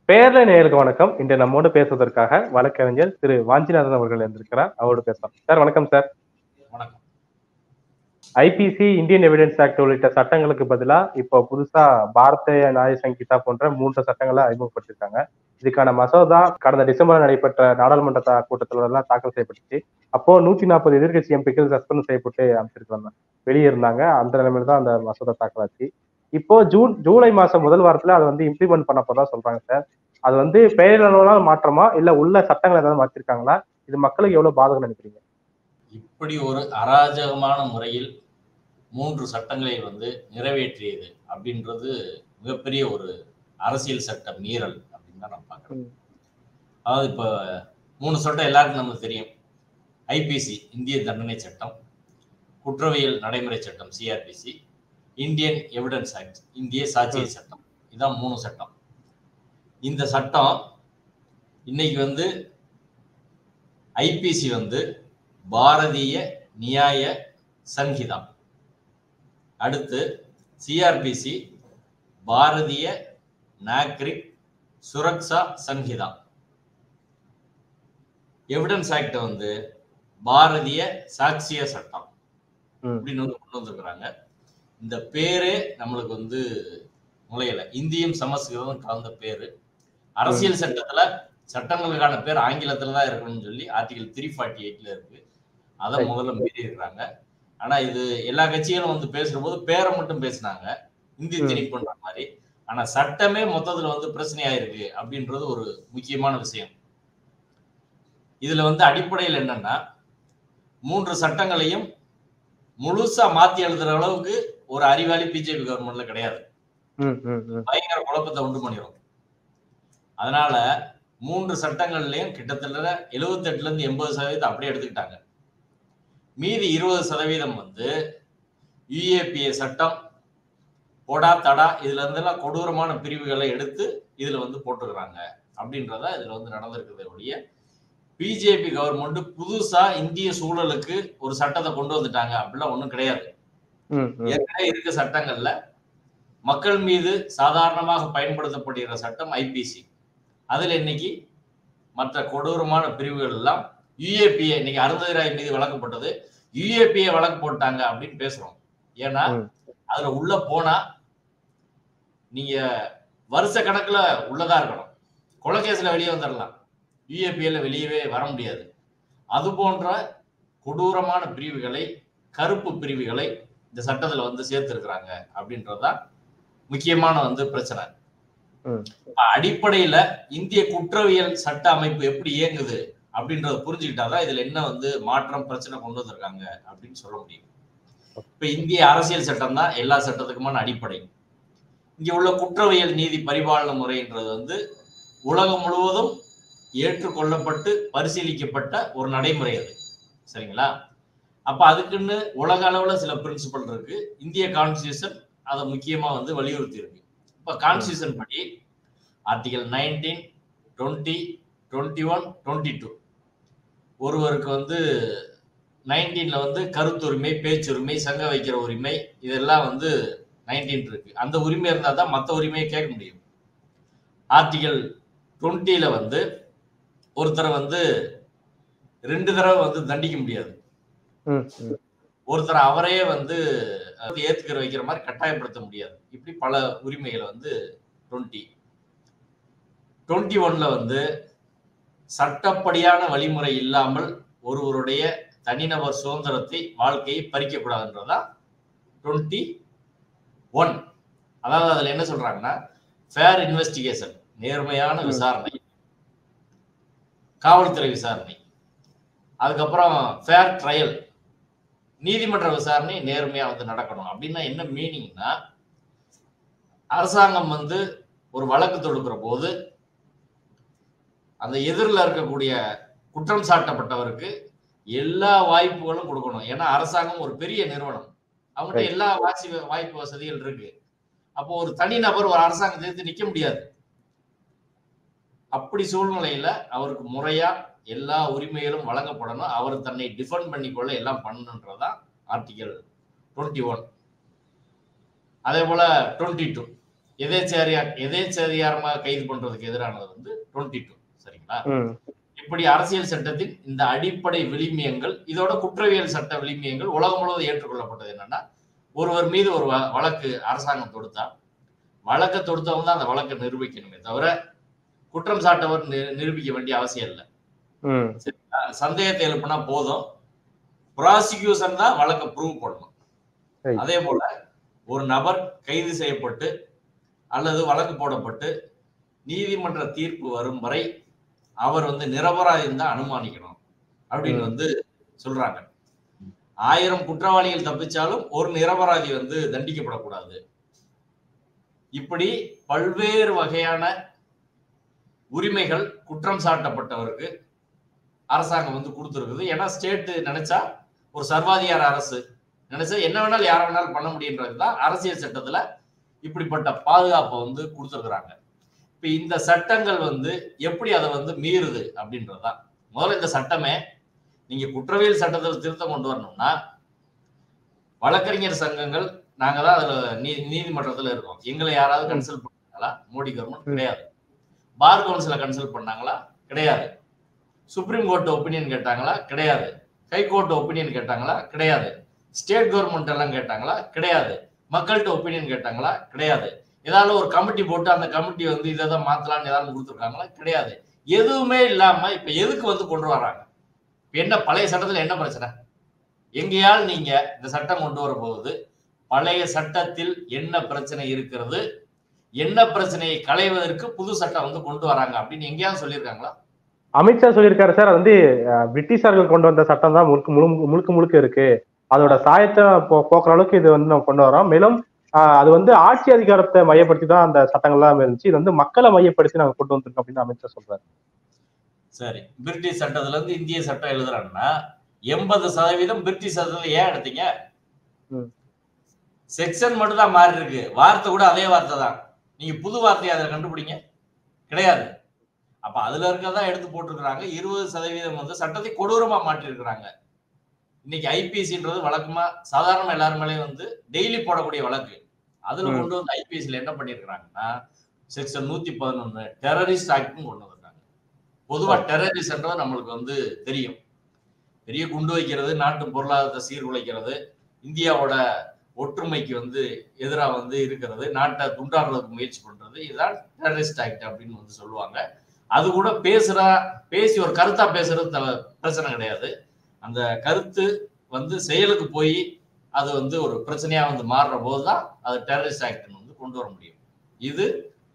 பேர்ல நேயருக்கு வணக்கம் இன்று நம்மோடு பேசுவதற்காக வழக்கறிஞர் திரு வாஞ்சிநாதன் அவர்கள் இருந்திருக்கிறார் அவரோடு பேசலாம் சார் வணக்கம் சார் வணக்கம் ஐபிசி இந்தியன் எவிடன்ஸ் ஆக்ட் உள்ளிட்ட சட்டங்களுக்கு பதிலா இப்போ புதுசா பாரதிய நியாய சங்கீதா போன்ற மூன்று சட்டங்களை அறிமுகப்படுத்திருக்காங்க இதுக்கான மசோதா கடந்த டிசம்பர் நடைபெற்ற நாடாளுமன்ற தா- கூட்டத்தொடர்ல எல்லாம் தாக்கல் செய்யப்பட்டுச்சு அப்போ நூத்தி நாற்பது எதிர்க்கட்சி எம்பிக்கள் சஸ்பெண்ட் செய்யப்பட்டு அமைச்சிருக்காங்க வெளியே இருந்தாங்க அந்த நிலைமையில தான் அந்த மசோதா தாக்கலாச்சு இப்போ ஜூன் ஜூலை மாசம் முதல் வாரத்துல அதை வந்து இம்ப்ளிமெண்ட் பண்ண போறதா சொல்றாங்க சார் அது வந்து பெயரளவுல மாற்றமா இல்ல உள்ள சட்டங்கள் ஏதாவது மாத்திருக்காங்களா இது மக்களுக்கு எவ்வளவு பாதகம் நினைக்கிறீங்க இப்படி ஒரு அராஜகமான முறையில் மூன்று சட்டங்களை வந்து நிறைவேற்றியது அப்படின்றது மிகப்பெரிய ஒரு அரசியல் சட்ட மீறல் அப்படின்னு தான் நான் பார்க்குறேன் ம். அதாவது இப்போ மூணு சட்டம் எல்லாருக்கும் நமக்கு தெரியும் ஐபிசி இந்திய தண்டனை சட்டம் குற்றவியல் நடைமுறை சட்டம் சிஆர்பிசி இந்தியன் எவிடன்ஸ் ஆக்ட் இந்திய சாட்சிய சட்டம் இதான் மூணு சட்டம் இந்த சட்டம் இன்னைக்கு வந்து ஐபிசி வந்து பாரதிய நியாய சன்ஹிதா அடுத்து CrPC Bharatiya Nagrik Suraksha Sanhita evidence act வந்து பாரதிய சாட்சிய சட்டம் ம். அப்படின்னு வந்து கொண்டு வந்திருக்கிறாங்க இந்த பேரே நம்மளுக்கு வந்து நுழையல இந்தியும் சமஸ்கிருதம் கலந்த பேரு அரசியல் சட்டத்துல சட்டங்களுக்கான பேர் ஆங்கிலத்துல தான் இருக்கணும்னு சொல்லி ஆர்டிகல் த்ரீ ஃபார்ட்டி எயிட்ல இருக்கு அதை Right. முதல்ல மீறி இருக்கிறாங்க ஆனா இது எல்லா கட்சிகளும் வந்து பேசுற போது பேரை மட்டும் பேசினாங்க இந்தி ம். திணிப்பு பண்ற மாதிரி ஆனா சட்டமே மொத்தத்துல வந்து பிரச்சனையா இருக்கு அப்படின்றது ஒரு முக்கியமான விஷயம் இதுல வந்து அடிப்படையில் என்னன்னா மூன்று சட்டங்களையும் முழுசா மாத்தி எழுதுற அளவுக்கு ஒரு அறிவாளி பிஜேபி கவர்மெண்ட்ல கிடையாது ம், ம், ம். பயங்கர குழப்பத்தை உண்டு பண்ணிடும் அதனால மூன்று சட்டங்கள்லயும் கிட்டத்தட்ட 78 ல இருந்து எண்பது சதவீதம் அப்படியே எடுத்துக்கிட்டாங்க மீதி இருபது சதவீதம் வந்து யுஏபிஏ சட்டம் போடா தடா இதுல இருந்தெல்லாம் கொடூரமான பிரிவுகளை எடுத்து இதுல வந்து போட்டுக்கிறாங்க அப்படின்றத இதுல வந்து நடந்திருக்கிறத ஒழிய பிஜேபி கவர்மெண்ட் புதுசா இந்திய சூழலுக்கு ஒரு சட்டத்தை கொண்டு வந்துட்டாங்க அப்படிலாம் ஒண்ணும் கிடையாது ம், ம். ஏற்கனவே இருக்க சட்டங்கள்ல மக்கள் மீது சாதாரணமாக பயன்படுத்தப்படுகிற சட்டம் ஐபிசி அதுல இன்னைக்கு மற்ற கொடூரமான பிரிவுகள் எல்லாம் யுஏபிஏ இன்னைக்கு அருந்ததி ராய் மீது வழங்கப்பட்டது யுஏபிஏ வழக்கு போட்டாங்க அப்படின்னு பேசுறோம் ஏன்னா ம். அதுல உள்ள போனா நீங்க வருஷ கணக்குல உள்ளதா இருக்கணும் கொலைகேஸ்ல வெளியே வந்துடலாம் யுஏபிஏல வெளியவே வர முடியாது அது போன்ற கொடூரமான பிரிவுகளை கருப்பு பிரிவுகளை இந்த சட்டத்துல வந்து சேர்த்திருக்கிறாங்க அப்படின்றதுதான் முக்கியமான வந்து பிரச்சனை ம். இப்ப அடிப்படையில இந்திய குற்றவியல் சட்ட அமைப்பு எப்படி இயங்குது அப்படின்றத புரிஞ்சுக்கிட்டாதான் இதுல என்ன வந்து மாற்றம் பிரச்சனை கொண்டு வந்திருக்காங்க அப்படின்னு சொல்ல முடியும் இப்ப இந்திய அரசியல் சட்டம் தான் எல்லா சட்டத்துக்குமான அடிப்படை இங்க உள்ள குற்றவியல் நீதி பரிபாலன முறைன்றது வந்து உலகம் முழுவதும் ஏற்றுக்கொள்ளப்பட்டு பரிசீலிக்கப்பட்ட ஒரு நடைமுறை அது சரிங்களா அப்ப அதுக்குன்னு உலக அளவுல சில பிரின்சிபல் இருக்கு இந்திய கான்ஸ்டியூஷன் அதை முக்கியமா வந்து வலியுறுத்தி இருக்கு இப்ப கான்ஸ்டியூஷன் படி article nineteen twenty twenty one twenty two ஒருவருக்கு வந்து நைன்டீன்ல வந்து கருத்துரிமை பேச்சுரிமை சங்க வைக்கிற உரிமை இதெல்லாம் வந்து நைன்டீன் இருக்கு அந்த உரிமை இருந்தால் தான் மற்ற உரிமையை கேட்க முடியும் ஆர்டிகல் டுவெண்ட்டியில் வந்து ஒருத்தரை வந்து ரெண்டு தடவை வந்து தண்டிக்க முடியாது ம், ம். ஒருத்தர் அவரே வந்து அஹ், ஏத்துக்கிற வைக்கிற மாதிரி கட்டாயப்படுத்த முடியாது இப்படி பல உரிமைகளை வந்து டுவெண்ட்டி டுவெண்ட்டி ஒன்ல வந்து சட்டப்படியான வழிமுறை இல்லாமல் ஒருவருடைய தனிநபர் சுதந்திரத்தை வாழ்க்கையை பறிக்கக்கூடாதுன்றதான் டுவெண்ட்டி ஒன் அதாவது அதுல என்ன சொல்றாங்கன்னா ஃபேர் இன்வெஸ்டிகேஷன் நேர்மையான ம். விசாரணை காவல்துறை விசாரணை அதுக்கப்புறம் ஃபேர் ட்ரையல் நீதிமன்ற விசாரணை நேர்மையா வந்து நடக்கணும் அப்படின்னா என்ன மீனிங்னா அரசாங்கம் வந்து ஒரு வழக்கு தொடுக்கிற போது அந்த எதிரில் இருக்கக்கூடிய குற்றம் சாட்டப்பட்டவருக்கு எல்லா வாய்ப்புகளும் கொடுக்கணும் ஏன்னா அரசாங்கம் ஒரு பெரிய நிறுவனம் அவங்ககிட்ட Right. எல்லா வாசி வாய்ப்பு வசதிகள் இருக்கு அப்போ ஒரு தனிநபர் ஒரு அரசாங்கத்தை எதிர்த்து நிக்க முடியாது அப்படி சூழ்நிலையில அவருக்கு முறையா எல்லா உரிமைகளும் வழங்கப்படணும் அவர் தன்னை டிஃபெண்ட் பண்ணிக்கொள்ள எல்லாம் பண்ணணுன்றதா ஆர்டிகல் டுவெண்ட்டி ஒன் அதே போல டுவெண்ட்டி டூ எதேச்சரியா எதேச்சரியாரமா கைது பண்றதுக்கு எதிரானது வந்து டுவெண்ட்டி டூ சரிங்களா ம் இப்படி அரசியல் சட்டத்தின் இந்த அடிப்படை விளிமியங்கள் இதோட குற்றவியல் சட்ட விளிமியங்கள் உலகம் முழுவதும் ஏற்றுக்கொள்ளப்பட்டது என்னன்னா ஒருவர் மீது ஒரு வ- வழக்கு அரசாங்கம் தொடுத்தா வழக்கை தொடுத்தவங்க தான் அந்த வழக்கை நிரூபிக்கணுமே தவிர குற்றம் சாட்டவர் நி- நிரூபிக்க வேண்டிய அவசியம் இல்லை ம் சந்தேகத்தை எழுப்புனா போதும் ப்ராசிக்யூஷன் தான் வழக்கை ப்ரூவ் பண்ணணும் Right. அதே போல ஒரு நபர் கைது செய்யப்பட்டு அல்லது வழக்கு போடப்பட்டு நீதிமன்ற தீர்ப்பு வரும் வரை அவர் வந்து நிரபராதியம் தான் அனுமானிக்கணும் அப்படின்னு ம். வந்து சொல்றாங்க ஆயிரம் குற்றவாளிகள் தப்பிச்சாலும் ஒரு நிரபராதி வந்து தண்டிக்கப்படக்கூடாது இப்படி பல்வேறு வகையான உரிமைகள் குற்றம் சாட்டப்பட்டவருக்கு அரசாங்கம் வந்து கொடுத்துருக்குது ஏன்னா ஸ்டேட் நினைச்சா ஒரு சர்வாதிகார அரசு நினைச்சா என்ன வேணாலும் யார வேணாலும் பண்ண முடியுன்றது தான் அரசியல் சட்டத்துல இப்படிப்பட்ட பாதுகாப்பை வந்து கொடுத்துருக்குறாங்க இப்ப இந்த சட்டங்கள் வந்து எப்படி அதை வந்து மீறுது அப்படின்றதுதான் முதல்ல இந்த சட்டமே நீங்க குற்றவியல் சட்டத்தில் திருத்தம் கொண்டு வரணும்னா வழக்கறிஞர் சங்கங்கள் நாங்க தான் அதுல நீ நீதிமன்றத்துல இருக்கோம் எங்களை யாராவது கன்சல்ட் பண்ணாங்களா மோடி கவர்மெண்ட் கிடையாது பார் கவுன்சில கன்சல்ட் பண்ணாங்களா கிடையாது சுப்ரீம் கோர்ட் ஒப்பீனியன் கேட்டாங்களா கிடையாது ஹை கோர்ட் ஒப்பீனியன் கேட்டாங்களா கிடையாது ஸ்டேட் கவர்மெண்ட் எல்லாம் கேட்டாங்களா கிடையாது மக்கள்கிட்ட ஒப்பீனியன் கேட்டாங்களா கிடையாது ஏதாவது ஒரு கமிட்டி போட்டு அந்த கமிட்டி வந்து இதை தான் மாத்தலாம்னு ஏதாவது கொடுத்துருக்காங்களா கிடையாது எதுவுமே இல்லாம இப்ப எதுக்கு வந்து கொண்டு வராங்க இப்ப என்ன பழைய சட்டத்துல என்ன பிரச்சனை எங்கேயால் நீங்க இந்த சட்டம் கொண்டு வர போகுது பழைய சட்டத்தில் என்ன பிரச்சனை இருக்கிறது என்ன பிரச்சனையை களைவதற்கு புது சட்டம் வந்து கொண்டு வராங்க அப்படின்னு எங்கேயாவது சொல்லியிருக்காங்களா அமித்ஷா சொல்லியிருக்காரு சார் அது வந்து அஹ், பிரிட்டிஷார்கள் கொண்டு வந்த சட்டம் தான் முழுக்க முழு முழுக்க முழுக்க இருக்கு அதோட சாயத்தை போ- போக்குற அளவுக்கு இது வந்து நம்ம கொண்டு வரோம் மேலும் ஆஹ், அது வந்து ஆட்சி அதிகாரத்தை மையப்படுத்தி தான் அந்த சட்டங்கள்லாம் இருந்துச்சு இது வந்து மக்களை மையப்படுத்தி நாங்க கொண்டு வந்திருக்கோம் அப்படின்னு அமித்ஷா சொல்றாரு சரி பிரிட்டிஷ் சட்டத்துல இருந்து இந்திய சட்டம் எழுதுறாங்கன்னா எண்பது சதவீதம் பிரிட்டிஷ் சட்டத்துல ஏன் எடுத்தீங்க ம். செக்ஷன் மட்டும் தான் மாறி இருக்கு வார்த்தை கூட அதே வார்த்தை தான் நீங்க புது வார்த்தையை அதை கண்டுபிடிங்க கிடையாது அப்ப அதுல இருக்கதான் எடுத்து போட்டிருக்கிறாங்க இருபது சதவீதம் வந்து சட்டத்தை கொடூரமா மாற்றி இருக்கிறாங்க இன்னைக்கு ஐபிசின்றது வழக்கமா சாதாரண எல்லாரும் மேலேயும் வந்து டெய்லி போடக்கூடிய வழக்கு அதுல ம். கொண்டு வந்து ஐபிஎஸ்ல என்ன பண்ணிருக்கிறாங்கன்னா செக்ஷன் நூத்தி பதினொன்னு டெரரிஸ்ட் ஆக்ட்னு கொண்டு வந்திருக்காங்க பொதுவா டெரரிஸ்ட்ன்றது நம்மளுக்கு வந்து தெரியும் பெரிய குண்டு வைக்கிறது நாட்டு பொருளாதாரத்தை சீர்குலைக்கிறது இந்தியாவோட ஒற்றுமைக்கு வந்து எதிராக வந்து இருக்கிறது நாட்டை துண்டாடுறதுக்கு முயற்சி பண்றது இதுதான் டெரரிஸ்ட் ஆக்ட் அப்படின்னு வந்து சொல்லுவாங்க அது கூட பேசுறா பேசி ஒரு கருத்தா பேசுறது த- பிரச்சனை கிடையாது அந்த கருத்து வந்து செயலுக்கு போய் அது வந்து ஒரு பிரச்சனையா வந்து மாறுற போதுதான் அது டெரரிஸ்ட் ஆக்ட்னு வந்து கொண்டு வர முடியும் இது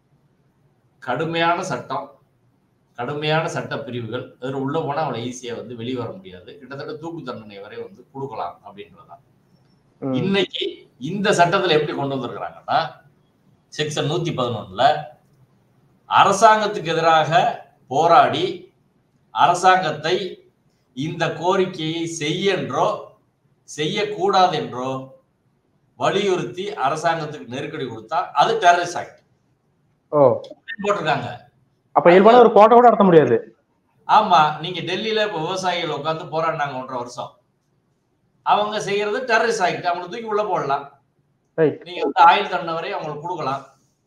கடுமையான சட்டம் கடுமையான சட்ட பிரிவுகள் அதில் உள்ள போனா அவளை ஈஸியா வந்து வெளியே வர முடியாது கிட்டத்தட்ட தூக்கு தண்டனை வரை வந்து கொடுக்கலாம் அப்படின்றதுதான் ம். இன்னைக்கு இந்த சட்டத்துல எப்படி கொண்டு வந்திருக்கிறாங்கன்னா செக்ஷன் நூத்தி பதினொன்னுல அரசாங்கத்துக்கு எதிராக போராடி அரசாங்கத்தை இந்த கோரிக்கையை செய்யென்றோ செய்யக்கூடாது என்றோ வலியுறுத்தி அரசாங்கத்துக்கு நெருக்கடி கொடுத்தா அது டெரரிஸ்ட் ஆக்ட் ஓ போட்டிருக்காங்க அப்ப இயல்பான ஒரு போட்டோ கூட நடத்த முடியாது ஆமா நீங்க டெல்லியில இப்ப விவசாயிகள் உட்காந்து போராடினாங்க ஒன்றரை வருஷம் அவங்க செய்யறது டெரரிஸ்ட் ஆக்ட் அவங்களை தூக்கி உள்ள போடலாம் Right. நீங்க வந்து ஆயுள் தண்டனை வரை அவங்களுக்கு கொடுக்கலாம்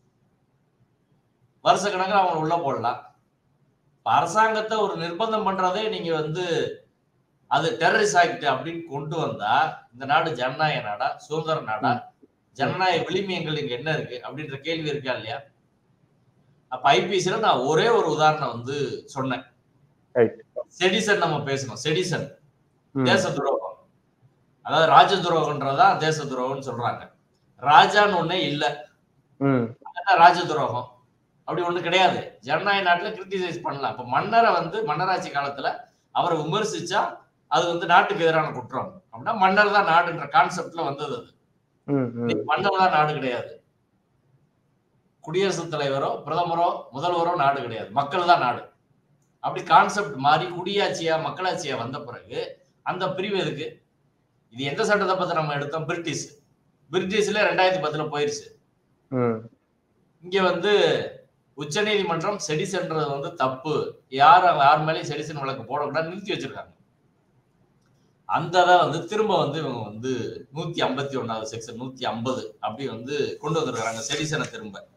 வருஷ கணக்கில் அவங்களை உள்ள போடலாம் இப்ப அரசாங்கத்தை ஒரு நிர்பந்தம் பண்றதே நீங்க வந்து அது டெரரிஸ்ட் ஆக்ட் அப்படின்னு கொண்டு வந்தா இந்த நாடு ஜனநாயக நாடா சுதந்திர நாடா ஜனநாயக விளிமியங்கள் இங்க என்ன இருக்கு அப்படின்ற கேள்வி இருக்கா இல்லையா அப்ப ஐபிசில நான் ஒரே ஒரு உதாரணம் வந்து சொன்னேன் Right. செடிசன் நம்ம பேசணும் செடிசன் ம். தேச துரோகம் அதாவது ராஜ துரோகம்ன்றதான் தேச துரோகம்னு சொல்றாங்க ராஜான்னு ஒண்ணே இல்ல ம் அதான் ராஜ துரோகம் அப்படி ஒண்ணு கிடையாது ஜனநாயக நாட்டுல கிரிட்டிசைஸ் பண்ணலாம் இப்ப மன்னரை வந்து மன்னராட்சி காலத்துல அவரை விமர்சிச்சா அது வந்து நாட்டுக்கு எதிரான குற்றம் அப்படின்னா மன்னர் தான் நாடுன்ற கான்செப்ட்ல வந்தது அது ம் ம் இன்னைக்கு மன்னர் தான் நாடு கிடையாது குடியரசுத் தலைவரோ பிரதமரோ முதல்வரோ நாடு கிடையாது மக்கள் தான் நாடு அப்படி கான்செப்ட் மாறி குடியாட்சியா மக்களாட்சியா வந்த பிறகு அந்த பிரிவு எதுக்கு இது எந்த சட்டத்தை பத்தி நம்ம எடுத்தோம் பிரிட்டிஷ் பிரிட்டிஷ்ல ரெண்டாயிரத்தி பத்துல போயிருச்சு ம் இங்க வந்து உச்சநீதிமன்றம் செடிசன்றது வந்து தப்பு யார் யார் மேலேயும் செடிசன் வழக்கு போடக்கூடாது நிறுத்தி வச்சிருக்காங்க அந்த இதை வந்து திரும்ப வந்து இவங்க வந்து நூத்தி ஐம்பத்தி ஒன்னாவது செக்ஷன் நூத்தி ஐம்பது அப்படி வந்து கொண்டு வந்திருக்காங்க செடிசனை திரும்ப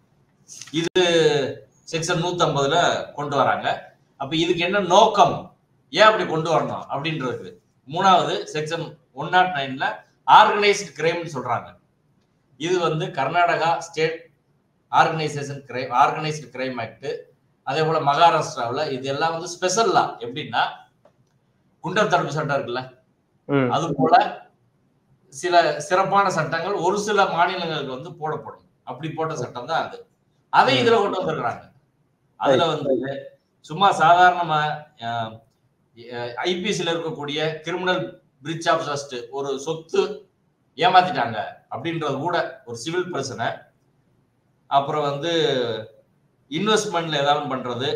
இது செக்ஷன் நூத்தி ஐம்பதுல கொண்டு வராங்க அப்ப இதுக்கு என்ன நோக்கம் ஏன் அப்படி கொண்டு வரணும் அப்படின்றது மூணாவது செக்ஷன் ஒன் நாட் நைன்ல ஆர்கனைஸ்டு கிரைம்னு சொல்றாங்க இது வந்து Karnataka state organisation crime organised crime act அதே போல மகாராஷ்டிராவில் இது எல்லாம் வந்து ஸ்பெஷல் லா எப்படின்னா குண்டர் தடுப்பு சட்டம் இருக்குல்ல ம் அது போல சில சிறப்பான சட்டங்கள் ஒரு சில மாநிலங்களுக்கு வந்து போடப்படும் அப்படி போட்ட சட்டம் தான் அது அதை இதுல கொண்டு வந்திருக்கிறாங்க அதுல வந்து சும்மா சாதாரணமா ஐபிஎஸ்ல இருக்கக்கூடிய கிரிமினல் பிரிச் ஆஃப் ஜஸ்ட் ஒரு சொத்து ஏமாத்திட்டாங்க அப்படின்றது கூட ஒரு சிவில் பிரச்சனை அப்புறம் வந்து இன்வெஸ்ட்மெண்ட்ல ஏதாவது பண்றது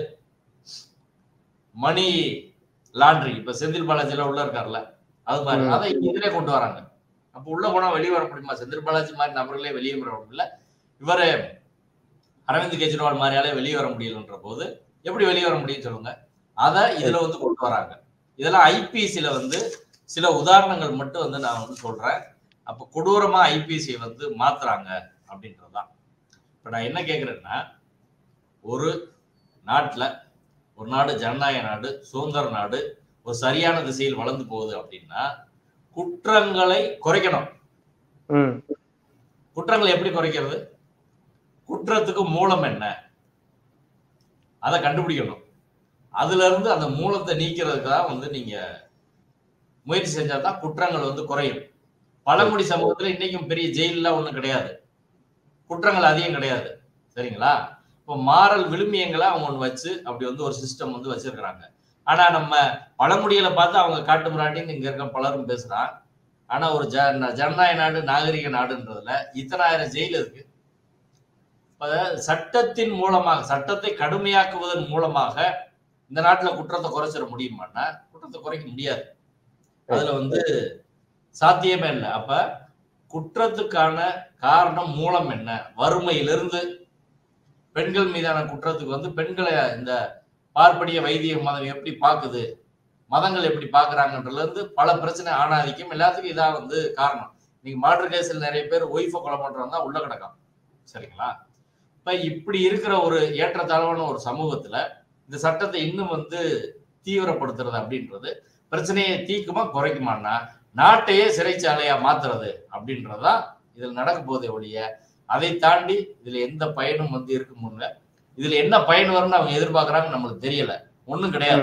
மணி லாண்ட்ரி இப்ப செந்தில் பாலாஜில உள்ள இருக்கார்ல அது மாதிரி ம். அதை இதிலே கொண்டு வராங்க அப்ப உள்ள போனா வெளியே வர முடியுமா செந்தில் பாலாஜி மாதிரி நபர்களே வெளியே வர முடியல இவரு அரவிந்த் கெஜ்ரிவால் மாதிரியாலே வெளியே வர முடியலன்ற போது எப்படி வெளியே வர முடியும் சொல்லுங்க அதை இதுல வந்து கொண்டு வராங்க இதெல்லாம் ஐபிசில வந்து சில உதாரணங்கள் மட்டும் வந்து நான் வந்து சொல்றேன் அப்ப கொடூரமா ஐபிசி வந்து மாத்துறாங்க அப்படின்றதுதான் இப்ப நான் என்ன கேக்குறேன்னா ஒரு நாட்டுல ஒரு நாடு ஜனநாயக நாடு சுதந்திர நாடு ஒரு சரியான திசையில் வளர்ந்து போகுது அப்படின்னா குற்றங்களை குறைக்கணும் ம் குற்றங்களை எப்படி குறைக்கிறது குற்றத்துக்கு மூலம் என்ன அதை கண்டுபிடிக்கணும் அதுல இருந்து அந்த மூலத்தை நீக்கிறதுக்கு தான் வந்து நீங்க முயற்சி செஞ்சா தான் குற்றங்கள் வந்து குறையும் பழங்குடி சமூகத்துல இன்னைக்கும் பெரிய ஜெயிலெலாம் ஒண்ணும் கிடையாது குற்றங்கள் அதிகம் கிடையாது சரிங்களா இப்போ மாறல் விழுமியங்களை அவங்க ஒன்று வச்சு அப்படி வந்து ஒரு சிஸ்டம் வந்து வச்சிருக்கிறாங்க ஆனா நம்ம பழங்குடிகளை பார்த்து அவங்க காட்டு முன்னாடின்னு இங்க இருக்க பலரும் பேசுறான் ஆனா ஒரு ஜ ஜனநாயக நாடு நாகரிக நாடுன்றதுல இத்தனாயிரம் ஜெயில் இருக்கு இப்ப சட்டத்தின் மூலமாக சட்டத்தை கடுமையாக்குவதன் மூலமாக இந்த நாட்டுல குற்றத்தை குறைச்சிட முடியுமான்னா குற்றத்தை குறைக்க முடியாது அதுல வந்து சாத்தியமே இல்லை அப்ப குற்றத்துக்கான காரணம் மூலம் என்ன வறுமையிலிருந்து பெண்கள் மீதான குற்றத்துக்கு வந்து பெண்களை இந்த பார்ப்பனிய வைத்திய மதம் எப்படி பாக்குது மதங்கள் எப்படி பாக்குறாங்கன்றதுல இருந்து பல பிரச்சனை ஆணாதிக்கம் எல்லாத்துக்கும் இதான் வந்து காரணம் நீங்க மாற்று கேஸில் நிறைய பேர் ஒய்ஃபை கொலை பண்றவங்க தான் உள்ள கிடக்கும் சரிங்களா இப்ப இப்படி இருக்கிற ஒரு ஏற்றத்தாழ்வான ஒரு சமூகத்துல இந்த சட்டத்தை இன்னும் வந்து தீவிரப்படுத்துறது அப்படின்றது பிரச்சனையை தீக்குமா குறைக்குமான்னா நாட்டையே சிறைச்சாலையா மாத்துறது அப்படின்றதுதான் இதுல நடக்க போதே ஒழிய அதை தாண்டி இதுல எந்த பயனும் வந்து இருக்குமுங்க இதுல என்ன பயன் வரும்னு அவங்க எதிர்பார்க்கறாங்க நம்மளுக்கு தெரியல ஒண்ணும் கிடையாது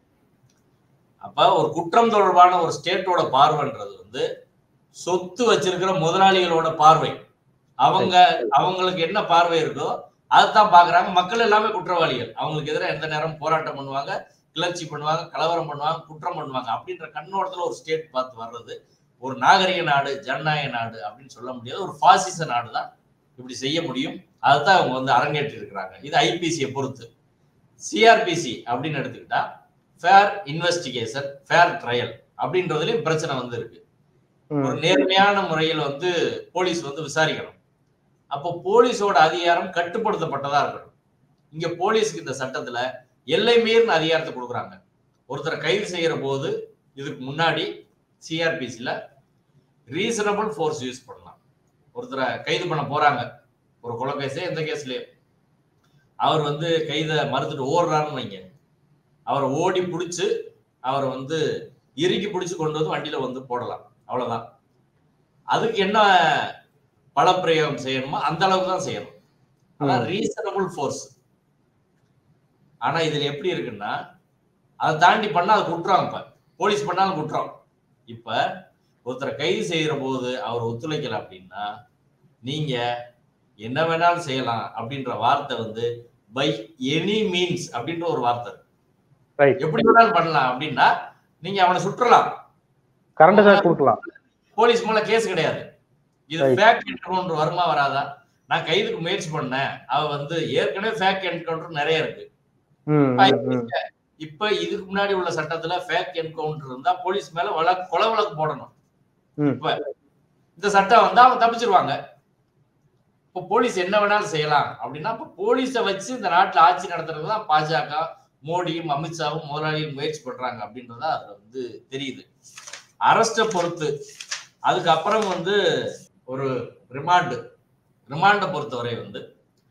அப்ப ஒரு குற்றம் தொடர்பான ஒரு ஸ்டேட்டோட பார்வைன்றது வந்து சொத்து வச்சிருக்கிற முதலாளிகளோட பார்வை அவங்க அவங்களுக்கு என்ன பார்வை இருக்கோ அதைத்தான் பாக்குறாங்க மக்கள் எல்லாமே குற்றவாளிகள் அவங்களுக்கு எதிராக எந்த நேரம் போராட்டம் பண்ணுவாங்க கிளர்ச்சி பண்ணுவாங்க கலவரம் பண்ணுவாங்க குற்றம் பண்ணுவாங்க அப்படின்ற கண்ணோட்டத்துல ஒரு ஸ்டேட் பார்த்து வர்றது ஒரு நாகரிக நாடு ஜனநாயக நாடு அப்படின்னு சொல்ல முடியாது ஒரு பாசிச நாடு தான் இப்படி செய்ய முடியும் அதுதான் அவங்க வந்து அரங்கேற்றி இருக்கிறாங்க இது ஐபிசியை பொறுத்து சிஆர்பிசி அப்படின்னு எடுத்துக்கிட்டா ஃபேர் இன்வெஸ்டிகேஷன் ஃபேர் ட்ரையல் அப்படின்றதுலயும் பிரச்சனை வந்து இருக்கு ஒரு நேர்மையான முறையில் வந்து போலீஸ் வந்து விசாரிக்கணும் அப்போ போலீஸோட அதிகாரம் கட்டுப்படுத்தப்பட்டதா இருக்கணும் இங்க போலீஸ்க்கு இந்த சட்டத்துல எல்லை மீறின அதிகாரத்தை கொடுக்குறாங்க ஒருத்தரை கைது செய்யற போது இதுக்கு முன்னாடி சிஆர்பிசில ரீசனபிள் ஃபோர்ஸ் யூஸ் பண்ணலாம் ஒருத்தரை கைது பண்ண போறாங்க ஒரு கொலை கேஸே எந்த கேஸ்லயே அவர் வந்து கைதை மறுத்துட்டு ஓடுறாருன்னு வைங்க அவரை ஓடி பிடிச்சு அவரை வந்து இறுக்கி பிடிச்சு கொண்டு வந்து வண்டியில வந்து போடலாம் அவ்வளவுதான் அதுக்கு என்ன பலப்பிரயோகம் செய்யணுமோ அந்த அளவுக்கு தான் செய்யணும் அதான் ரீசனபிள் ஃபோர்ஸ் ஆனா இதுல எப்படி இருக்குன்னா அதை தாண்டி பண்ணா அது குற்றம் இப்ப போலீஸ் பண்ணாலும் குற்றம் இப்ப ஒருத்தரை கைது செய்யற போது அவர் ஒத்துழைக்கல அப்படின்னா நீங்க என்ன வேணாலும் செய்யலாம் அப்படின்ற வார்த்தை வந்து பை எனி மீன்ஸ் அப்படின்ற ஒரு வார்த்தை இருக்கு. Right. எப்படி வேணாலும் பண்ணலாம் அப்படின்னா நீங்க அவனை சுற்றலாம் கரண்ட் ஷாக் கொடுக்கலாம் போலீஸ் மேல கேஸ் கிடையாது இது Right. ஃபேக் என்கவுண்டர் வருமா வராதா நான் கைதுக்கு முயற்சி பண்ணேன் அவ வந்து ஏற்கனவே ஃபேக் என்கவுண்டர் நிறைய இருக்கு ம், இப்ப ம், ம். இப்ப இதுக்கு முன்னாடி உள்ள சட்டத்துல ஃபேக் என்கவுண்டர் இருந்தா போலீஸ் மேல வழக்கு கொலை வழக்கு போடணும் ம். இப்ப இந்த சட்டம் வந்தா அவங்க தப்பிச்சிருவாங்க இப்ப போலீஸ் என்ன வேணாலும் செய்யலாம் அப்படின்னா இப்ப போலீஸை வச்சு இந்த நாட்டுல ஆட்சி நடத்துறது தான் பாஜக மோடியும் அமித்ஷாவும் முதலாளியும் முயற்சி பண்றாங்க அப்படின்றதா அதுல வந்து தெரியுது அரஸ்ட பொறுத்து அதுக்கப்புறம் வந்து ஒரு ரிமாண்டு ரிமாண்டை பொறுத்தவரை வந்து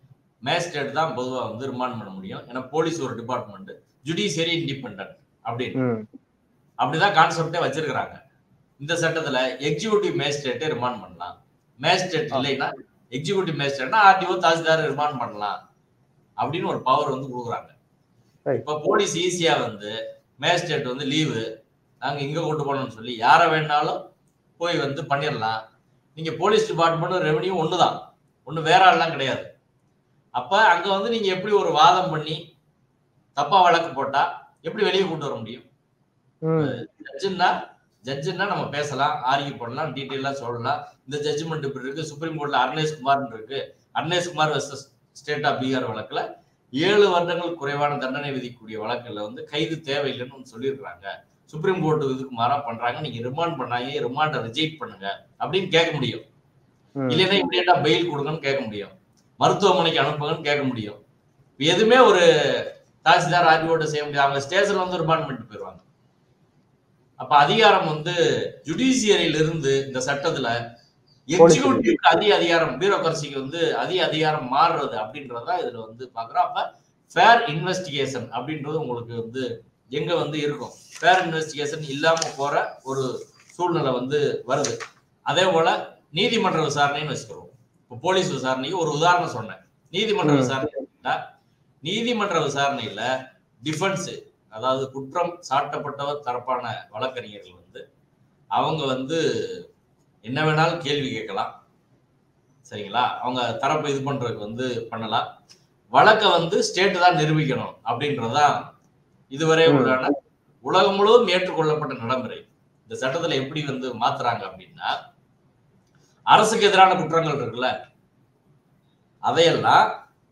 மேஜிஸ்ட்ரேட் தான் பொதுவா வந்து ரிமாண்ட் பண்ண முடியும் ஏன்னா போலீஸ் ஒரு டிபார்ட்மெண்ட் ஜுடிஷியரி இண்டிபெண்ட் அப்படின்னு ம் அப்படிதான் கான்செப்டே வச்சிருக்கிறாங்க இந்த சட்டத்துல எக்ஸிகியூட்டிவ் மேஜிஸ்ட்ரேட்டே ரிமாண்ட் பண்ணலாம் மேஜிஸ்ட்ரேட் இல்லைன்னா எக்ஸிகியூட்டிவ் மேஜிஸ்ட்ரேட்னா ஆர்டிஓ தாசில்தார் ரிமாண்ட் பண்ணலாம் அப்படின்னு ஒரு பவர் வந்து கொடுக்குறாங்க Right. இப்ப போலீஸ் ஈஸியா வந்து மேஜிஸ்ட்ரேட் வந்து லீவு நாங்க இங்க கொண்டு போனோம்னு சொல்லி யாரை வேணாலும் போய் வந்து பண்ணிடலாம் நீங்க போலீஸ் டிபார்ட்மெண்ட்டும் ரெவன்யூ ஒண்ணுதான் ஒண்ணு வேற ஆள்லாம் கிடையாது அப்ப அங்க வந்து நீங்க எப்படி ஒரு வாதம் பண்ணி தப்பா வழக்கு போட்டா எப்படி வெளியே கூட்டு வர முடியும் ம் ஜட்ஜுன்னா ஜட்ஜுன்னா நம்ம பேசலாம் ஆர்கியூ பண்ணலாம் டீட்டெயிலா சொல்லலாம் இந்த ஜட்ஜ்மெண்ட் இப்படி இருக்கு சுப்ரீம் கோர்ட்ல அர்னேஷ் குமார்னு இருக்கு Arnesh Kumar versus state of Bihar வழக்குல ஏழு வருடங்கள் குறைவான தண்டனை விதிக்கக்கூடிய வழக்குல வந்து கைது தேவையில்லைன்னு ஒண்ணு சொல்லியிருக்காங்க சுப்ரீம் கோர்ட் இதுக்கு மாறா பண்றாங்க நீங்க ரிமாண்ட் பண்ணாங்க ரிமாண்டை ரிஜெக்ட் பண்ணுங்க அப்படின்னு கேட்க முடியும் ம் இல்லைன்னா இமீடியட்டா பெயில் கொடுங்கன்னு கேட்க முடியும் மருத்துவமனைக்கு அனுப்புங்கன்னு கேட்க முடியும் இப்ப எதுவுமே ஒரு தாசில்தார் ஆர்டிஓட்ட செய்ய முடியாது அவங்க ஸ்டேஷன்ல வந்து ரிமாண்ட் பண்ணிட்டு போயிடுவாங்க அப்ப அதிகாரம் வந்து ஜுடிஷியரியில இருந்து இந்த சட்டத்துல எக்ஸிகூட்டிவ்க்கு அதிக அதிகாரம் பியூரோக்ரசிக்கு வந்து அதிக அதிகாரம் மாறுறது அப்படின்றத இதுல வந்து பாக்குறோம் அப்ப ஃபேர் இன்வெஸ்டிகேஷன் அப்படின்றது உங்களுக்கு வந்து எங்க வந்து இருக்கும் ஃபேர் இன்வெஸ்டிகேஷன் இல்லாம போற ஒரு சூழ்நிலை வந்து வருது அதே போல நீதிமன்ற விசாரணைன்னு வச்சுக்கிறோம் இப்போ போலீஸ் விசாரணைக்கு ஒரு உதாரணம் சொன்னேன் நீதிமன்ற ம். விசாரணை எடுத்துக்கிட்டா, நீதிமன்ற விசாரணையில டிஃபென்ஸ் அதாவது குற்றம் சாட்டப்பட்டவர் தரப்பான வழக்கறிஞர்கள் வந்து அவங்க வந்து என்ன வேணாலும் கேள்வி கேட்கலாம் சரிங்களா அவங்க தரப்பு இது பண்றதுக்கு வந்து பண்ணலாம் வழக்கை வந்து ஸ்டேட் தான் நிரூபிக்கணும் அப்படின்றதுதான் இதுவரை ம். உள்ளான உலகம் முழுவதும் ஏற்றுக்கொள்ளப்பட்ட நடைமுறை இந்த சட்டத்துல எப்படி வந்து மாத்துறாங்க அப்படின்னா அரசுக்கு எதிரான குற்றங்கள் இருக்குல்ல அதையெல்லாம்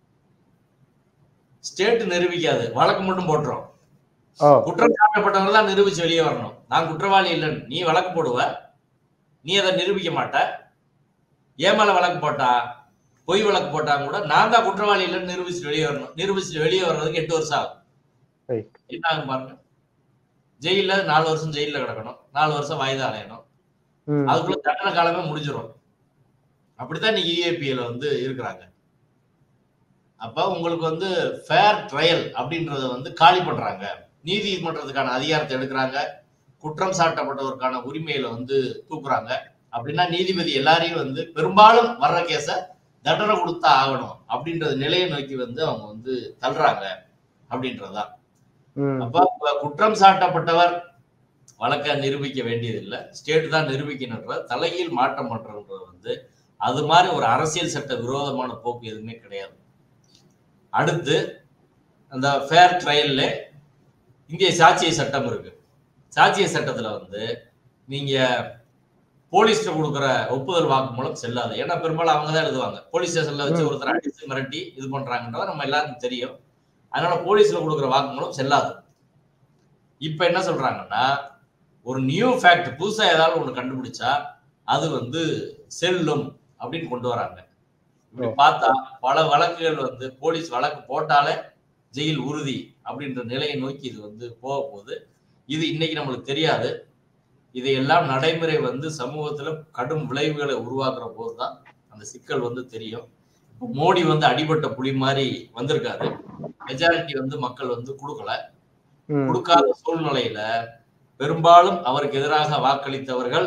ஸ்டேட் நிரூபிக்காது வழக்கு மட்டும் போட்டுரும் ஓ குற்றம் சாட்டப்பட்டவங்க தான் நிரூபிச்சு வெளியே வரணும் நான் குற்றவாளி இல்லைன்னு நீ வழக்கு போடுவ நீ அதை நிரூபிக்க மாட்ட ஏன் மேல வழக்கு போட்டா பொய் வழக்கு போட்டா கூட நான் தான் குற்றவாளி இல்லைன்னு நிரூபிச்சு வெளியே வரணும் நிரூபிச்சு வெளியே வர்றதுக்கு எட்டு வருஷம் ஆகும் Right. என்ன ஆகும் பாருங்க ஜெயில நாலு வருஷம் ஜெயில கிடக்கணும் நாலு வருஷம் வாய்தா அலையணும் ம் அதுக்குள்ள தண்டனை காலமே முடிஞ்சிடும் அப்படித்தான் இன்னைக்கு இஏபிஎல் வந்து இருக்கிறாங்க அப்ப உங்களுக்கு வந்து ஃபேர் ட்ரையல் அப்படின்றத வந்து காலி பண்றாங்க நீதிமன்றத்துக்கான அதிகாரத்தை எடுக்கிறாங்க குற்றம் சாட்டப்பட்டவருக்கான உரிமையில வந்து தூக்குறாங்க அப்படின்னா நீதிபதி எல்லாரையும் வந்து பெரும்பாலும் வர்ற கேஸ தண்டனை கொடுத்தா ஆகணும் அப்படின்றது நிலையை நோக்கி வந்து அவங்க வந்து தள்ளுறாங்க அப்படின்றதுதான் ம் அப்ப இப்ப குற்றம் சாட்டப்பட்டவர் வழக்க நிரூபிக்க வேண்டியதில்லை ஸ்டேட் தான் நிரூபிக்கணுன்ற தலைகீழ் மாற்றம் பண்றதுன்றது வந்து அது மாதிரி ஒரு அரசியல் சட்ட விரோதமான போக்கு எதுவுமே கிடையாது அடுத்து அந்த ஃபேர் ட்ரையல்ல இந்திய சாட்சிய சட்டம் இருக்கு சாட்சிய சட்டத்துல வந்து நீங்க போலீஸ்ல கொடுக்குற ஒப்புதல் வாக்குமூலம் செல்லாது ஏன்னா பெரும்பாலும் அவங்க தான் எழுதுவாங்க போலீஸ் ஸ்டேஷன்ல வச்சு ம். ஒருத்தர் அடிச்சு மிரட்டி இது பண்றாங்கன்றத நம்ம எல்லாருக்கும் தெரியும் அதனால போலீஸ்ல கொடுக்குற வாக்குமூலம் செல்லாது இப்ப என்ன சொல்றாங்கன்னா ஒரு நியூ ஃபேக்ட் புதுசா ஏதாவது ஒண்ணு கண்டுபிடிச்சா அது வந்து செல்லும் அப்படின்னு கொண்டு வராங்க இப்படி ஓ. பார்த்தா பல வழக்குகள் வந்து போலீஸ் வழக்கு போட்டாலே ஜெயில் உறுதி அப்படின்ற நிலையை நோக்கி இது வந்து போக போகுது இது இன்னைக்கு நம்மளுக்கு தெரியாது இதையெல்லாம் நடைமுறை வந்து சமூகத்துல கடும் விளைவுகளை உருவாக்குற போதுதான் அந்த சிக்கல் வந்து தெரியும் இப்போ மோடி வந்து அடிபட்ட புலி மாதிரி வந்திருக்காரு மெஜாரிட்டி வந்து மக்கள் வந்து கொடுக்கல ம் கொடுக்காத சூழ்நிலையில பெரும்பாலும் அவருக்கு எதிராக வாக்களித்தவர்கள்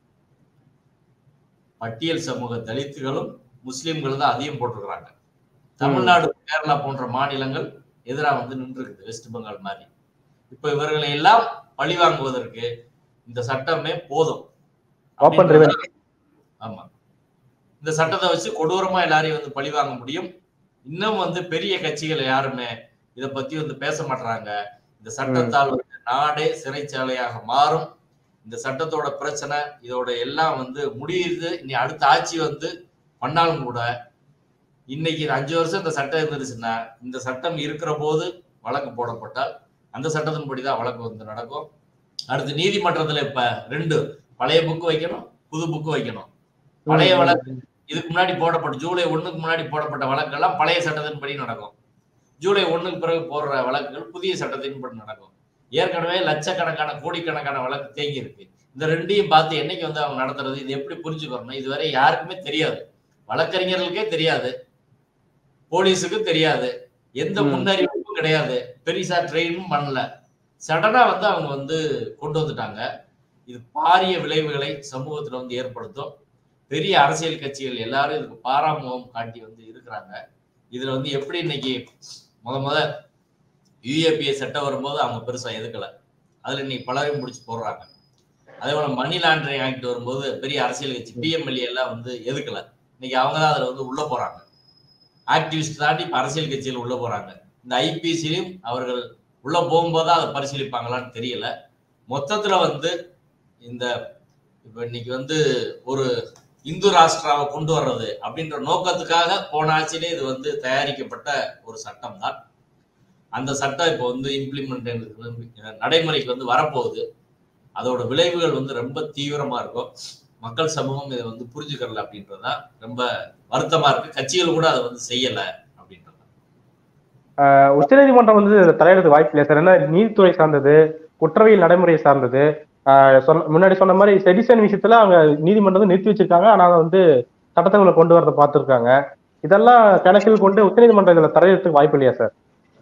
பட்டியல் சமூக தலித்துகளும் முஸ்லிம்களும் தான் அதிகம் போட்டிருக்கிறாங்க தமிழ்நாடு கேரளா போன்ற மாநிலங்கள் எதிராக வந்து நின்று இருக்குது வெஸ்ட் பெங்கால் மாதிரி இப்ப இவர்களை எல்லாம் பழி வாங்குவதற்கு இந்த சட்டமே போதும் ஓப்பன் ரிவெஞ்ச் ஆமா இந்த சட்டத்தை வச்சு கொடூரமா எல்லாரையும் வந்து பழி வாங்க முடியும் இன்னும் வந்து பெரிய கட்சிகள் யாருமே இத பத்தி வந்து பேச மாட்டாங்க இந்த சட்டத்தால் வந்து நாடே சிறைச்சாலையாக மாறும் இந்த சட்டத்தோட பிரச்சனை இதோட எல்லாம் வந்து முடியுது இனி அடுத்த ஆட்சி வந்து பண்ணாலும் கூட இன்னைக்கு இது அஞ்சு வருஷம் இந்த சட்டம் இருந்துச்சுன்னா இந்த சட்டம் இருக்கிற போது வழக்கு போடப்பட்டால் அந்த சட்டத்தின்படி தான் வழக்கு வந்து நடக்கும் அடுத்து நீதிமன்றத்துல இப்ப ரெண்டு பழைய புக்கு வைக்கணும் புது புக்கு வைக்கணும் பழைய வழக்கு இதுக்கு முன்னாடி போடப்பட்ட ஜூலை ஒண்ணுக்கு முன்னாடி போடப்பட்ட வழக்கெல்லாம் பழைய சட்டத்தின்படி நடக்கும் ஜூலை ஒண்ணுக்கு பிறகு போடுற வழக்குகள் புதிய சட்டத்தின்படி நடக்கும் ஏற்கனவே லட்சக்கணக்கான கோடிக்கணக்கான வழக்கு தேங்கி இருக்கு இந்த ரெண்டையும் பார்த்து என்னைக்கு வந்து அவங்க நடத்துறது இது எப்படி புரிஞ்சுக்கணும் இதுவரை யாருக்குமே தெரியாது வழக்கறிஞர்களுக்கே தெரியாது போலீஸுக்கு தெரியாது எந்த ம். முன்னறிவிப்பும் கிடையாது பெரிசா ட்ரெயினும் பண்ணல சடனா வந்து அவங்க வந்து கொண்டு வந்துட்டாங்க இது பாரிய விளைவுகளை சமூகத்துல வந்து ஏற்படுத்தும் பெரிய அரசியல் கட்சிகள் எல்லாரும் இதுக்கு பாராமுகம் காட்டி வந்து இருக்கிறாங்க இதுல வந்து எப்படி இன்னைக்கு முத முத யூஏபிஏ சட்டம் வரும்போது அவங்க பெருசா எதுக்கல அதுல இன்னைக்கு பலரையும் முடிச்சு போடுறாங்க அதே போல மணி லாண்டரிங் ஆக்ட் வரும்போது பெரிய அரசியல் கட்சி பிஎம்எல்ஏ எல்லாம் வந்து எதுக்கல இன்னைக்கு அவங்க தான் அதுல வந்து உள்ள போறாங்க ஆக்டிவிஸ்ட் தாண்டி இப்ப அரசியல் கட்சியில் உள்ள போறாங்க இந்த ஐபிசிலையும் அவர்கள் உள்ள போகும்போது அதை பரிசீலிப்பாங்களான்னு தெரியல மொத்தத்துல வந்து இந்த இப்ப இன்னைக்கு வந்து ஒரு இந்து ராஷ்டிராவை கொண்டு வர்றது அப்படின்ற நோக்கத்துக்காக போன ஆட்சியிலே இது வந்து தயாரிக்கப்பட்ட ஒரு சட்டம் தான் அந்த சட்டம் இப்போ வந்து இம்ப்ளிமெண்ட் நடைமுறைக்கு வந்து வரப்போகுது அதோட விளைவுகள் வந்து ரொம்ப தீவிரமா இருக்கும் மக்கள் சமூகம் இதை வந்து புரிஞ்சுக்கல அப்படின்றதுதான் ரொம்ப வருத்தமா இருக்கு கட்சிகள் கூட அதை வந்து செய்யல அப்படின்றது உச்சநீதிமன்றம் வந்து இதுல தலையிடுறது வாய்ப்பு இல்லை சார் ஏன்னா நீதித்துறை சார்ந்தது குற்றவியல் நடைமுறை சார்ந்தது ஆஹ் சொன்ன முன்னாடி சொன்ன மாதிரி செடிசன் விஷயத்துல அவங்க நீதிமன்றம் வந்து நிறுத்தி வச்சிருக்காங்க ஆனா அதை வந்து சட்டத்தங்களை கொண்டு வரதை பார்த்திருக்காங்க இதெல்லாம் கணக்கில் கொண்டு உச்சநீதிமன்றம் இதுல தலையிடறதுக்கு வாய்ப்பு இல்லையா சார்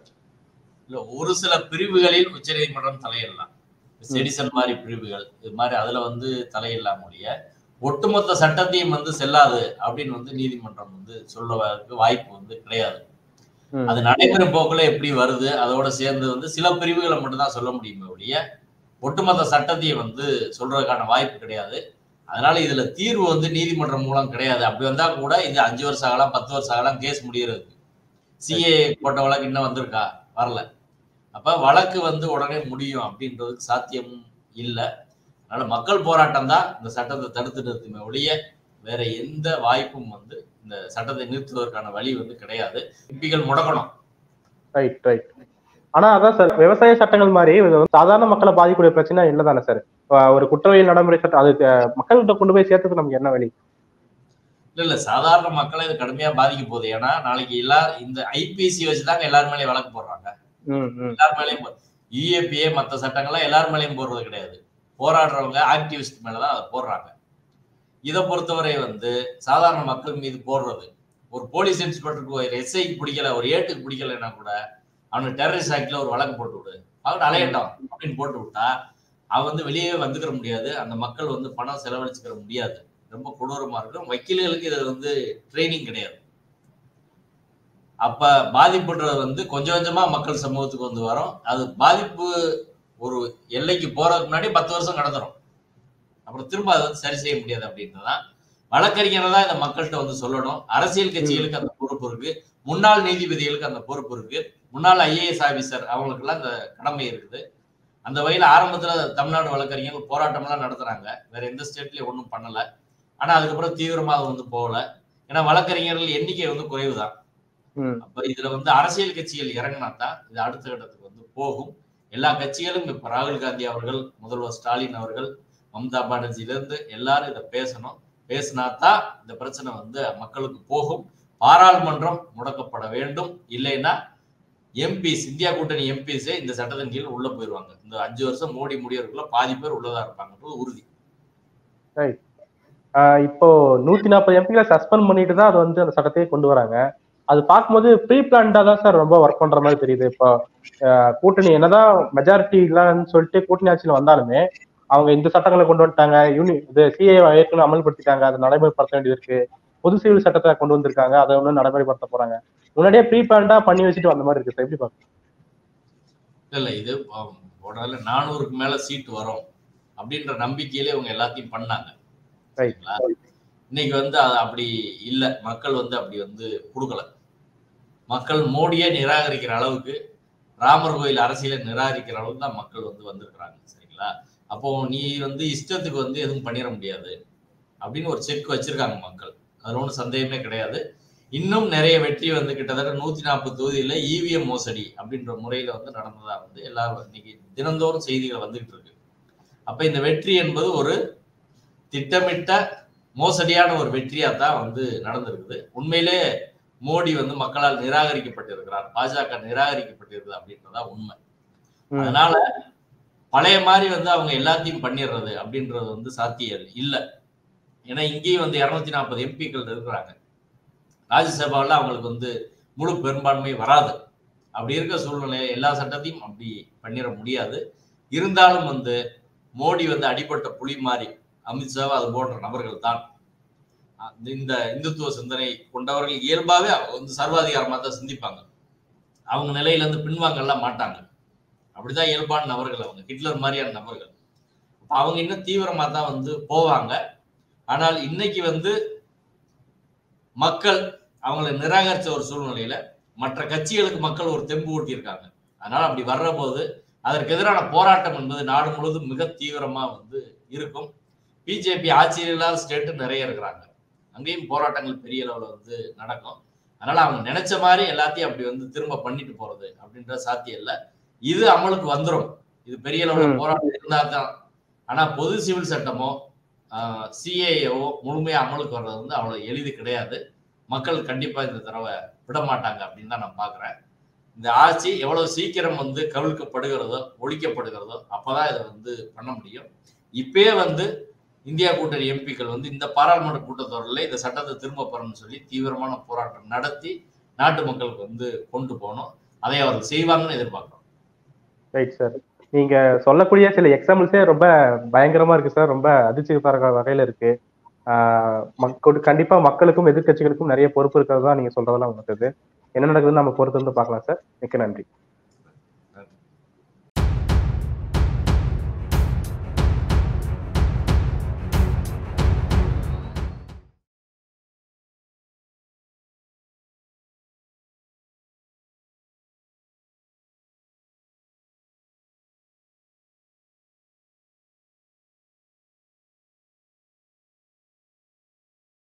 இல்ல ஒரு சில பிரிவுகளில் உச்சநீதிமன்றம் தலையிடலாம் செடிசன் மாதிரி பிரிவுகள் இது மாதிரி அதுல வந்து தலையிடலாம் முடிய ஒட்டுமொத்த சட்டத்தையும் வந்து செல்லாது அப்படின்னு வந்து நீதிமன்றம் வந்து சொல்லுவதற்கு வாய்ப்பு வந்து கிடையாது ம். அது நடைபெறும் போக்குல எப்படி வருது அதோட சேர்ந்து வந்து சில பிரிவுகளை மட்டும்தான் சொல்ல முடியுமே ஒழிய ஒட்டுமொத்த சட்டத்தையும் வந்து சொல்றதுக்கான வாய்ப்பு கிடையாது அதனால இதுல தீர்வு வந்து நீதிமன்றம் மூலம் கிடையாது அப்படி வந்தா கூட இது அஞ்சு வருஷம் ஆகலாம் பத்து வருஷம் ஆகலாம் கேஸ் முடியறது சிஏ போட்ட வழக்கு இன்னும் வந்திருக்கா வரல அப்ப வழக்கு வந்து உடனே முடியும் அப்படின்றதுக்கு சாத்தியமும் இல்லை அதனால மக்கள் போராட்டம் தான் இந்த சட்டத்தை தடுத்து நிறுத்துமே ஒழிய வேற எந்த வாய்ப்பும் வந்து இந்த சட்டத்தை நிறுத்துவதற்கான வழி வந்து கிடையாது எம்பிகள் முடக்கணும் ரைட் ரைட் ஆனா அதான் சார் விவசாய சட்டங்கள் மாதிரி இது வந்து சாதாரண மக்களை பாதிக்கக்கூடிய பிரச்சனை இல்லை தானே சார் ஒரு குற்றவியல் நடைமுறை சட்டம் அது அஹ், மக்கள்கிட்ட கொண்டு போய் சேர்த்துக்கு நமக்கு என்ன வழி இல்ல இல்ல சாதாரண மக்களை இது கடுமையா பாதிக்க போகுது ஏன்னா நாளைக்கு எல்லா இந்த ஐபிசி வச்சுதாங்க எல்லார் மேலயும் வழக்கு போடுறாங்க ம் ம் எல்லார் மேலயும் யூஏபிஏ மற்ற சட்டங்கள்லாம் எல்லார் மேலயும் போடுறது கிடையாது போராடுறவங்க ஆக்டிவிஸ்ட் மேலதான் அதை போடுறாங்க இதை பொறுத்தவரை வந்து சாதாரண மக்கள் மீது போடுறது ஒரு போலீஸ் இன்ஸ்பெக்டருக்கு ஒரு எஸ்ஐக்கு பிடிக்கல ஒரு ஏட்டுக்கு பிடிக்கலைன்னா கூட அவனுக்கு டெரரிஸ்ட் ஆக்ட்ல ஒரு வழக்கு போட்டு விடு அவன் அலையட்டும் அப்படின்னு போட்டு விட்டா அவன் வந்து வெளியே வந்துக்கிற முடியாது அந்த மக்கள் வந்து பணம் செலவழிச்சுக்கிற முடியாது ரொம்ப கொடூரமா இருக்கும் வக்கீல்களுக்கு இதுல வந்து ட்ரைனிங் கிடையாது அப்ப பாதிப்புன்றது வந்து கொஞ்சம் கொஞ்சமா மக்கள் சமூகத்துக்கு வந்து வரும் அது பாதிப்பு ஒரு எல்லைக்கு போறதுக்கு முன்னாடி பத்து வருஷம் கடந்துரும் அப்புறம் திரும்ப அதை வந்து சரி செய்ய முடியாது அப்படின்றதான் வழக்கறிஞரை தான் இந்த மக்கள்கிட்ட வந்து சொல்லணும் அரசியல் கட்சிகளுக்கு அந்த பொறுப்பு இருக்கு முன்னாள் நீதிபதிகளுக்கு அந்த பொறுப்பு இருக்கு முன்னாள் ஐஏஎஸ் ஆபீசர் அவங்களுக்கெல்லாம் அந்த கடமை இருக்குது அந்த வகையில் ஆரம்பத்துல தமிழ்நாடு வழக்கறிஞர்கள் போராட்டம்லாம் நடத்துறாங்க வேற எந்த ஸ்டேட்லயும் ஒன்றும் பண்ணல ஆனா அதுக்கப்புறம் தீவிரமா அது வந்து போகல ஏன்னா வழக்கறிஞர்கள் எண்ணிக்கை வந்து குறைவுதான் ம் அப்ப இதுல வந்து அரசியல் கட்சிகள் இறங்கினா தான் இது அடுத்த கட்டத்துக்கு வந்து போகும் எல்லா கட்சிகளும் இப்ப ராகுல் காந்தி அவர்கள் முதல்வர் ஸ்டாலின் அவர்கள் மம்தா பானர்ஜில இருந்து எல்லாரும் இதை பேசணும் பேசினா தான் இந்த பிரச்சனை வந்து மக்களுக்கு போகும் பாராளுமன்றம் முடக்கப்பட வேண்டும் இல்லைன்னா எம்பிஸ் இந்தியா கூட்டணி எம்பிஸே இந்த சட்டத்தின் கீழ் உள்ள போயிருவாங்க இந்த அஞ்சு வருஷம் மோடி முடியறதுக்குள்ள பாதி பேர் உள்ளதா இருப்பாங்கன்றது உறுதி ஆஹ் இப்போ நூத்தி நாற்பது எம்பிகளை சஸ்பெண்ட் பண்ணிட்டு தான் அது வந்து அந்த சட்டத்தையே கொண்டு வராங்க அது பார்க்கும்போது ப்ரீ பிளான்டா தான் சார் ரொம்ப ஒர்க் பண்ற மாதிரி தெரியுது இப்போ ஆஹ் கூட்டணி என்னதான் மெஜாரிட்டி இல்லைன்னு சொல்லிட்டு கூட்டணி ஆட்சியில் வந்தாலுமே அவங்க இந்த சட்டங்களை கொண்டு வந்துட்டாங்க யூனி இது சிஏ ஏற்கனவே அமல்படுத்திட்டாங்க அதை நடைமுறைப்படுத்த வேண்டியது இருக்கு பொது சிவில் சட்டத்தை கொண்டு வந்திருக்காங்க அதை ஒன்றும் நடைமுறைப்படுத்த போறாங்க முன்னாடியே ப்ரீ பிளான்டா பண்ணி வச்சுட்டு வந்த மாதிரி இருக்கு சார் எப்படி பாக்க இல்ல இல்ல இது உடனே நானூறுக்கு மேல சீட்டு வரும் அப்படின்ற நம்பிக்கையிலே இவங்க எல்லாத்தையும் பண்ணாங்க Right. சரிங்களா? இன்னைக்கு வந்து அது அப்படி இல்ல மக்கள் வந்து அப்படி வந்து கொடுக்கல மக்கள் மோடியே நிராகரிக்கிற அளவுக்கு ராமர் கோயில் அரசியலை நிராகரிக்கிற அளவுக்கு தான் மக்கள் வந்து வந்திருக்கிறாங்க சரிங்களா அப்போ நீ வந்து இஷ்டத்துக்கு வந்து எதுவும் பண்ணிட முடியாது அப்படின்னு ஒரு செக் வச்சிருக்காங்க மக்கள் அதுல ஒன்றும் சந்தேகமே கிடையாது இன்னும் நிறைய வெற்றி வந்து கிட்டத்தட்ட நூத்தி நாற்பது தொகுதியில இவிஎம் மோசடி அப்படின்ற முறையில வந்து நடந்ததா வந்து எல்லாரும் இன்னைக்கு தினந்தோறும் செய்திகள் வந்துகிட்டு இருக்கு அப்ப இந்த வெற்றி என்பது ஒரு திட்டமிட்ட மோசடியான ஒரு வெற்றியா தான் வந்து நடந்திருக்குது உண்மையிலே மோடி வந்து மக்களால் நிராகரிக்கப்பட்டிருக்கிறார் பாஜக நிராகரிக்கப்பட்டிருக்குது அப்படின்றதா உண்மை ம். அதனால பழைய மாதிரி வந்து அவங்க எல்லாத்தையும் பண்ணிடுறது அப்படின்றது வந்து சாத்தியம் இல்லை ஏன்னா இங்கேயும் வந்து இருநூத்தி நாற்பது எம்பிக்கள் இருக்கிறாங்க ராஜ்யசபாவில் அவங்களுக்கு வந்து முழு பெரும்பான்மை வராது அப்படி இருக்க சூழ்நிலை எல்லா சட்டத்தையும் அப்படி பண்ணிட முடியாது இருந்தாலும் வந்து மோடி வந்து அடிப்பட்ட புலி மாதிரி அமித்ஷாவை அது போன்ற நபர்கள் தான் இந்த இந்துத்துவ சிந்தனை கொண்டவர்கள் இயல்பாவே வந்து சர்வாதிகாரமாக தான் சிந்திப்பாங்க அவங்க நிலையில இருந்து பின்வாங்கலாம் மாட்டாங்க அப்படிதான் இயல்பான நபர்கள் அவங்க ஹிட்லர் மாதிரியான நபர்கள் அவங்க இன்னும் தீவிரமா தான் வந்து போவாங்க ஆனால் இன்னைக்கு வந்து மக்கள் அவங்களை நிராகரிச்ச ஒரு சூழ்நிலையில மற்ற கட்சிகளுக்கு மக்கள் ஒரு தெம்பு ஊட்டியிருக்காங்க அதனால அப்படி வர்ற போது அதற்கு எதிரான போராட்டம் என்பது நாடு முழுவதும் மிக தீவிரமா வந்து இருக்கும் பிஜேபி ஆட்சியில் இல்லாத ஸ்டேட்டு நிறைய இருக்கிறாங்க அங்கேயும் போராட்டங்கள் பெரிய அளவுல வந்து நடக்கும் அதனால அவங்க நினைச்ச மாதிரி எல்லாத்தையும் அப்படி வந்து திரும்ப பண்ணிட்டு போறது அப்படின்ற சாத்தியம் இல்லை இது அமலுக்கு வந்துடும் இது பெரிய அளவுல போராட்டம் இருந்தா தான் ஆனா பொது சிவில் சட்டமோ சிஏஓ முழுமையா அமலுக்கு வர்றது வந்து அவ்வளவு எளிது கிடையாது மக்கள் கண்டிப்பா இந்த தடவை விட மாட்டாங்க அப்படின்னு தான் நான் பாக்குறேன் இந்த ஆட்சி எவ்வளவு சீக்கிரம் வந்து கவிழ்க்கப்படுகிறதோ ஒழிக்கப்படுகிறதோ அப்பதான் இதை வந்து பண்ண முடியும் இப்பயே வந்து இந்தியா கூட்டணி எம்பிக்கள் வந்து இந்த பாராளுமன்ற கூட்டத்தொடரில் இந்த சட்டத்தை திரும்ப பெறணும்னு சொல்லி தீவிரமான போராட்டம் நடத்தி நாட்டு மக்களுக்கு வந்து கொண்டு போகணும் அதை அவர்கள் செய்வாங்கன்னு எதிர்பார்க்கிறோம் ரைட் சார் நீங்க சொல்லக்கூடிய சில எக்ஸாம்பிள்ஸே ரொம்ப பயங்கரமா இருக்கு சார் ரொம்ப அதிர்ச்சி தர வகையில இருக்கு மக்கள் கண்டிப்பா மக்களுக்கும் எதிர்கட்சிகளுக்கும் நிறைய பொறுப்பு இருக்கிறது தான் நீங்க சொல்றதெல்லாம் உங்களுக்கு என்ன நடக்குதுன்னு நம்ம பொறுத்து வந்து பார்க்கலாம் சார் மிக்க நன்றி